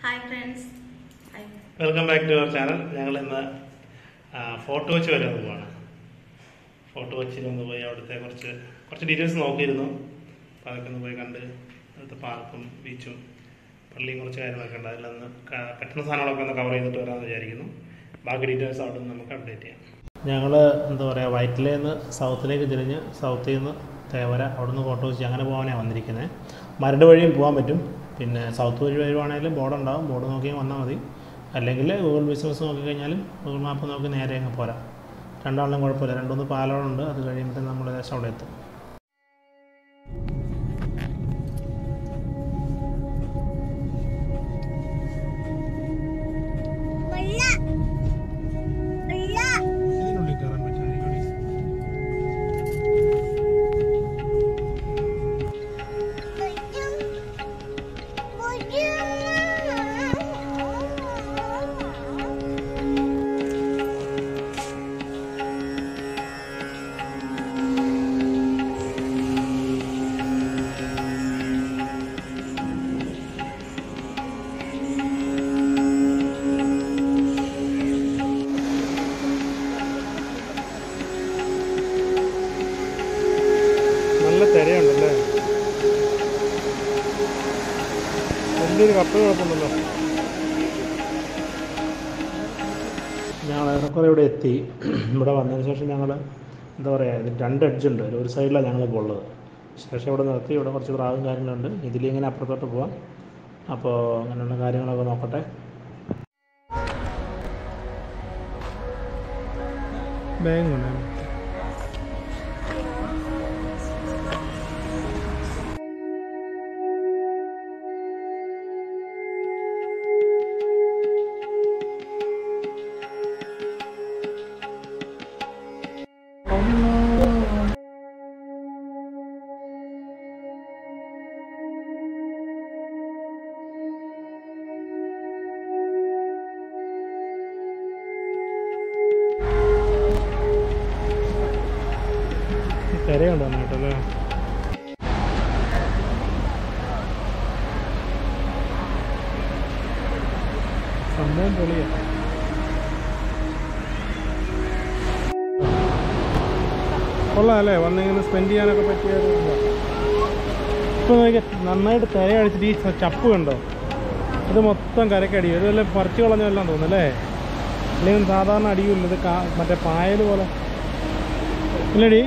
Hi friends hi welcome back to our channel ഞങ്ങൾ ഇന്ന് photo വെച്ച് വരെ പോവാണ് ഫോട്ടോ വെച്ചിൽ ഒന്ന് പോയി അവിടുത്തെ കുറച്ച് കുറച്ച് ഡീറ്റെയിൽസ് നോക്കിയിരുന്നു അപ്പോൾ അതൊക്കെ ഒന്ന് പോയി കണ്ട് അവിടുത്തെ പാർക്കും ബീച്ചും പള്ളിയും കുറച്ച് കാര്യങ്ങളൊക്കെ ഉണ്ട് അതിലൊന്ന് ക- പറ്റുന്ന സാധനങ്ങളൊക്കെ ഒന്ന് കവർ ചെയ്തിട്ട് വരാമെന്ന് വിചാരിക്കുന്നു ബാക്കി ഡീറ്റെയിൽസ് അവിടെ നിന്ന് നമുക്ക് അപ്ഡേറ്റ് ചെയ്യാം ഞങ്ങൾ എന്താ പറയുക വൈറ്റിലയിൽ നിന്ന് സൗത്തിലേക്ക് തിരിഞ്ഞ് സൗത്തിൽ നിന്ന് തേവര അവിടുന്ന് ഫോട്ടോ വെച്ച് അങ്ങനെ പോകാനാണ് വന്നിരിക്കുന്നത് മരട് വഴിയും പോകാൻ പറ്റും പിന്നെ സൗത്ത് വഴി വരുവാണെങ്കിലും ബോർഡ് ഉണ്ടാവും ബോർഡ് നോക്കി വന്നാൽ മതി അല്ലെങ്കിൽ ഗൂഗിൾ ബിസിനസ് നോക്കിക്കഴിഞ്ഞാലും ഗൂഗിൾ മാപ്പ് നോക്കി നേരെ അങ്ങ് പോരാ രണ്ടാളിനും കുഴപ്പമില്ല രണ്ടുമൂന്ന് പാലങ്ങളുണ്ട് അത് കഴിയുമ്പോൾ നമ്മൾ ഏകദേശം അവിടെ എത്തും ഇതിനുള്ളിൽ കയറാൻ പറ്റും നല്ല തിരയുണ്ടല്ലേ വലിയൊരു കപ്പ കുഴപ്പമുണ്ടല്ലോ ഞങ്ങൾ ഏറെക്കുറെ ഇവിടെ എത്തി ഇവിടെ വന്നതിന് ശേഷം ഞങ്ങൾ എന്താ പറയുക ഇത് രണ്ട് എഡ്ജ് ഉണ്ട് ഒരു സൈഡിലാണ് ഞങ്ങളിപ്പോൾ ഉള്ളത് ശേഷം ഇവിടെ നിർത്തി ഇവിടെ കുറച്ച് പ്രാവും കാര്യങ്ങളുണ്ട് ഇതിലിങ്ങനെ അപ്പുറത്തോട്ട് പോവാം അപ്പോൾ അങ്ങനെയുള്ള കാര്യങ്ങളൊക്കെ നോക്കട്ടെ ബാഗ് കൊണ്ടാണ് തിരയുണ്ടോ കേട്ടല്ലേ സംഭവം പൊളിയാ കൊള്ളാം അല്ലേ വന്നിങ്ങനെ സ്പെൻഡ് ചെയ്യാനൊക്കെ പറ്റിയ ഒരു ഇതാ. ഇപ്പൊ നോക്കിയാൽ നന്നായിട്ട് തിര അടിച്ചിട്ട് ഈ ച- ചപ്പ് കണ്ടോ ഇത് മൊത്തം കരക്കടി ഇതെല്ലാം പറിച്ചു കളഞ്ഞെല്ലാം തോന്നുന്നല്ലേ അല്ലെങ്കിൽ സാധാരണ അടിയില്ല ഇത് കാ- മറ്റേ പായൽ പോലെ ഇല്ലടി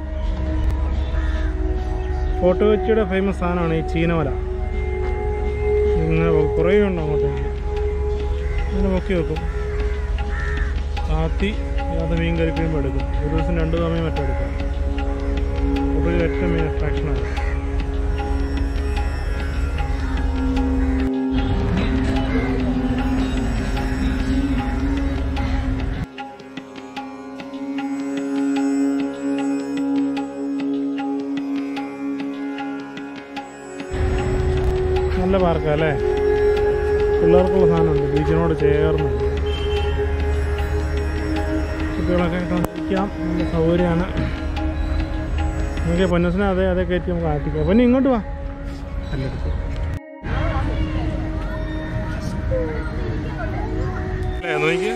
ഫോട്ടോ വെച്ചിയുടെ ഫേമസ് സാധനമാണ് ഈ ചീനവല ഇങ്ങനെ പൊ- കുറേ ഉണ്ട് അങ്ങോട്ടേക്ക് ഇങ്ങനെ പൊക്കി വെക്കും താത്തി അത് മീൻ കറി കഴിയുമ്പോൾ എടുക്കും ഒരു ദിവസം രണ്ട് സമയം മറ്റും എടുക്കും അപ്പോൾ ഇത് ഏറ്റവും മെയിൻ അട്രാക്ഷനാണ് നല്ല പാർക്കാ അല്ലേ പിള്ളേർക്കുള്ള സാധനമുണ്ട് ബീച്ചിനോട് ചേർന്ന് കുട്ടികളൊക്കെ താമസിക്കാം നല്ല സൗകര്യമാണ് നമുക്ക് പൊന്നസിനെ അതെ അതേ കയറ്റി നമുക്ക് ആറ്റിക്കാം പൊന്നെ ഇങ്ങോട്ട് വാ അല്ലെടുത്ത് നോക്കിയ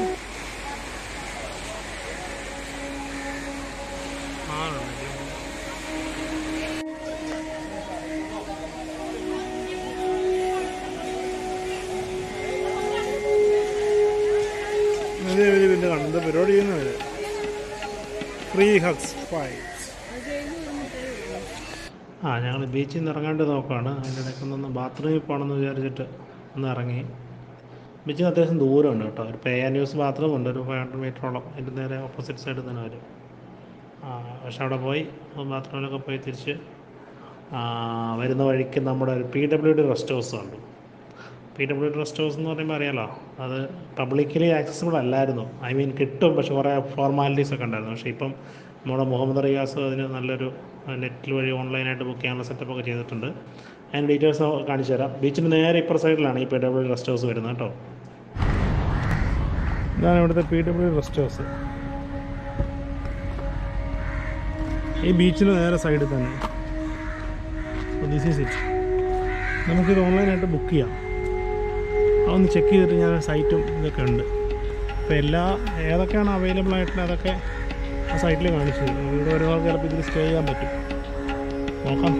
അതെ വലിയ വലിയ കാണും എന്താ പരിപാടി ചെയ്യുന്നത് ഫ്രീ ഹഗ്സ് ഫൈവ്സ് ആ ഞങ്ങൾ ബീച്ചിൽ നിന്ന് ഇറങ്ങാണ്ട് നോക്കുകയാണ് അതിൻ്റെ ഇടയ്ക്ക് ഒന്ന് ബാത്റൂമിൽ പോകണമെന്ന് വിചാരിച്ചിട്ട് ഒന്ന് ഇറങ്ങി ബീച്ചിൽ നിന്ന് അത്യാവശ്യം ദൂരമുണ്ട് കേട്ടോ ഒരു പേ ആൻഡ് യൂസ് ബാത്റൂം ഉണ്ട് ഒരു ഫൈവ് ഹൺഡ്രഡ് മീറ്ററോളം അതിൻ്റെ നേരെ ഓപ്പോസിറ്റ് സൈഡിൽ തന്നെ വരും ആ പക്ഷെ അവിടെ പോയി ബാത്റൂമിലൊക്കെ പോയി തിരിച്ച് ആ, വരുന്ന വഴിക്ക് നമ്മുടെ ഒരു P W D rest house ഉണ്ട് P W D rest house എന്ന് പറയുമ്പോൾ അറിയാലോ അത് പബ്ലിക്കലി ആക്സസിബിൾ അല്ലായിരുന്നു ഐ മീൻ കിട്ടും പക്ഷെ കുറേ ഫോർമാലിറ്റീസ് ഒക്കെ ഉണ്ടായിരുന്നു പക്ഷേ ഇപ്പം നമ്മുടെ മുഹമ്മദ് റിയാസ് അതിന് നല്ലൊരു നെറ്റിൽ വഴി ഓൺലൈനായിട്ട് ബുക്ക് ചെയ്യാനുള്ള സെറ്റപ്പ് ഒക്കെ ചെയ്തിട്ടുണ്ട് അതിൻ്റെ ഡീറ്റെയിൽസ് കാണിച്ചു തരാം ബീച്ചിന് നേരെ ഇപ്പുറ സൈഡിലാണ് ഈ P W D rest house വരുന്നത് കേട്ടോ ഇതാണ് ഇവിടുത്തെ P W D rest house ഈ ബീച്ചിന് നേരെ സൈഡിൽ തന്നെ ദിസ് ഈസ് ഇറ്റ് നമുക്കിത് ഓൺലൈനായിട്ട് ബുക്ക് ചെയ്യാം ഒന്ന് ചെക്ക് ചെയ്തിട്ട് ഞാൻ സൈറ്റും ഇതൊക്കെ ഉണ്ട് അപ്പോൾ എല്ലാ ഏതൊക്കെയാണ് അവൈലബിൾ ആയിട്ടുള്ള അതൊക്കെ ആ സൈറ്റിൽ കാണിച്ചു തരും. ഇവിടെ വരുന്നവർക്ക് ചിലപ്പോൾ ഇതിൽ സ്റ്റേ ചെയ്യാൻ പറ്റും നോക്കാം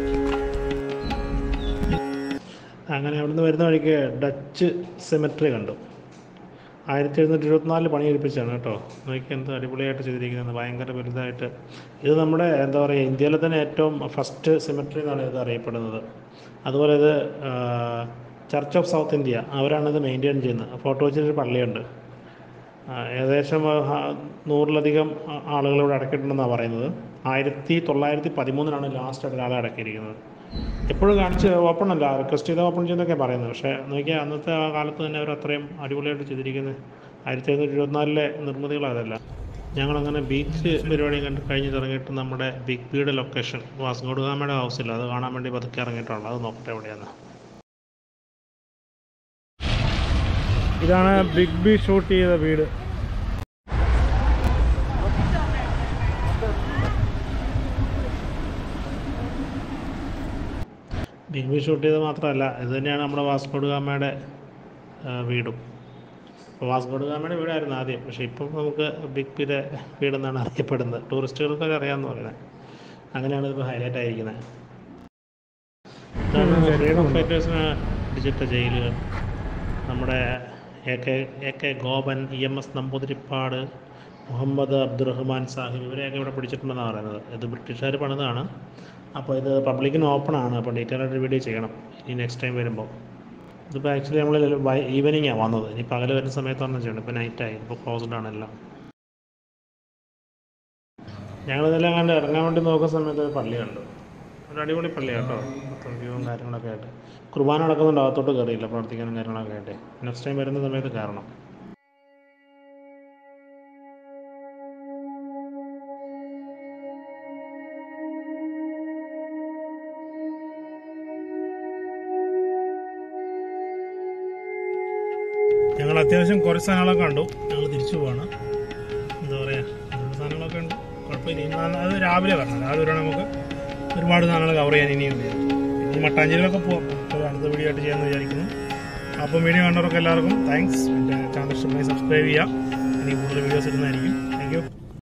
അങ്ങനെ അവിടുന്ന് വരുന്ന വഴിക്ക് ഡച്ച് സെമെട്രി കണ്ടു ആയിരത്തി എഴുന്നൂറ്റി ഇരുപത്തിനാലിൽ പണിയെടുപ്പിച്ചാണ് കേട്ടോ നോക്കി എന്ത് അടിപൊളിയായിട്ട് ചെയ്തിരിക്കുന്നത് ഭയങ്കര വലുതായിട്ട് ഇത് നമ്മുടെ എന്താ പറയുക ഇന്ത്യയിലെ തന്നെ ഏറ്റവും ഫസ്റ്റ് സിമെട്രി എന്നാണ് ഇത് അറിയപ്പെടുന്നത് അതുപോലെ ഇത് ചർച്ച് ഓഫ് സൗത്ത് ഇന്ത്യ അവരാണ് ഇത് മെയിൻറ്റെയിൻ ചെയ്യുന്നത് ഫോട്ടോ വെച്ചിട്ടൊരു പള്ളിയുണ്ട് ആ, ഏകദേശം ആ, നൂറിലധികം ആ- ആളുകൾ ഇവിടെ അടക്കിയിട്ടുണ്ടെന്നാണ് പറയുന്നത് ആയിരത്തി തൊള്ളായിരത്തി പതിമൂന്നിനാണ് ലാസ്റ്റ് ഒരാളെ അടക്കിയിരിക്കുന്നത് എപ്പോഴും കാണിച്ച് ഓപ്പൺ അല്ല റിക്വസ്റ്റ് ചെയ്ത് ഓപ്പൺ ചെയ്യുന്നൊക്കെ പറയുന്നത് പക്ഷേ നോക്കിയാൽ അന്നത്തെ ആ കാലത്ത് തന്നെ അവർ അത്രയും അടിപൊളിയായിട്ട് ചെയ്തിരിക്കുന്നത് ആയിരത്തി എഴുന്നൂറ്റി ഇരുപത്തിനാലിലെ നിർമ്മിതികൾ അതല്ല ഞങ്ങളങ്ങനെ ബീച്ച് പരിപാടി കണ്ട് കഴിഞ്ഞ് ഇറങ്ങിയിട്ട് നമ്മുടെ ബിഗ് ബിയുടെ ലൊക്കേഷൻ വാസ്കോഡ് ഗാമയുടെ ഹൗസിൽ അത് കാണാൻ വേണ്ടി പതുക്കെ ഇറങ്ങിയിട്ടുള്ളത് അത് നോക്കട്ടെ എവിടെയാണ് ഇതാണ് ബിഗ് ബി ഷൂട്ട് ചെയ്ത വീട് ബിഗ് ബി ഷൂട്ട് ചെയ്തത് മാത്രമല്ല ഇത് തന്നെയാണ് നമ്മുടെ വാസ്കോഡ് ഗാമയുടെ ആ, വീടും അപ്പോൾ വാസ്കോഡ് ഗാമയുടെ വീടായിരുന്നു ആദ്യം പക്ഷേ ഇപ്പം നമുക്ക് ബിഗ് ബിയുടെ വീടെന്നാണ് അറിയപ്പെടുന്നത് ടൂറിസ്റ്റുകൾക്കൊക്കെ അറിയാമെന്ന് പറയുന്നത് അങ്ങനെയാണ് ഇതിപ്പോൾ ഹൈലൈറ്റ് ആയിരിക്കുന്നത് ഇതാണ് ഫ്രീഡം ഫൈറ്റേഴ്സിന് അടിച്ചിട്ട ജയിലുകൾ നമ്മുടെ A K A K Gopan E M S Namboodiripad Muhammad Abdurahiman Sahib ഇവരെയൊക്കെ ഇവിടെ പിടിച്ചിട്ടുണ്ടെന്നാണ് പറയുന്നത് ഇത് ബ്രിട്ടീഷുകാർ പണിതാണ് അപ്പോൾ ഇത് പബ്ലിക്കിന് ഓപ്പൺ ആണ് അപ്പോൾ ഡീറ്റെയിൽ ആയിട്ട് വീഡിയോ ചെയ്യണം ഇനി നെക്സ്റ്റ് ടൈം വരുമ്പോൾ ഇതിപ്പോൾ ആക്ച്വലി നമ്മൾ ഈവനിങ്ങാണ് വന്നത് ഇനി പകൽ വരുന്ന സമയത്താണ് ചെയ്യണം ഇപ്പോൾ നൈറ്റായി ഇപ്പോൾ ക്ലോസ്ഡ് ആണ് എല്ലാം ഞങ്ങളിതെല്ലാം കണ്ട് ഇറങ്ങാൻ വേണ്ടി നോക്കുന്ന സമയത്ത് ഒരു പള്ളി കണ്ടു ഒരു അടിപൊളി പള്ളിയാണ് കേട്ടോ മൊത്തം വ്യൂവും കാര്യങ്ങളൊക്കെ ആയിട്ട് കുർബാന നടക്കുന്നുണ്ട് അകത്തോട്ട് കയറിയില്ല പ്രവർത്തിക്കാനും കാര്യങ്ങളൊക്കെ ആയിട്ട് നെക്സ്റ്റ് ടൈം വരുന്ന സമയത്ത് കയറണം ഞങ്ങൾ അത്യാവശ്യം കുറച്ച് സാധനങ്ങളൊക്കെ കണ്ടു ഞങ്ങൾ തിരിച്ചു പോവാണ് എന്താ പറയുക ഒരുപാട് സാധനങ്ങളൊക്കെ ഉണ്ട് കുഴപ്പമില്ല ഇനി നാ- അത് രാവിലെ വരണം രാവിലെ വരണം നമുക്ക് ഒരുപാട് സാധനങ്ങൾ കവർ ചെയ്യാൻ ഇനിയുണ്ട് ഇനി മട്ടാഞ്ചേരിയിലൊക്കെ പോകാം നമുക്ക് അടുത്ത വീഡിയോ ആയിട്ട് ചെയ്യാമെന്ന് വിചാരിക്കുന്നു അപ്പം വീഡിയോ കണ്ടവർക്ക് എല്ലാവർക്കും താങ്ക്സ് എൻ്റെ ചാനൽ ഇഷ്ടമായി സബ്സ്ക്രൈബ് ചെയ്യുക ഇനി കൂടുതൽ വീഡിയോസ് ഇടുന്നതായിരിക്കും താങ്ക് യു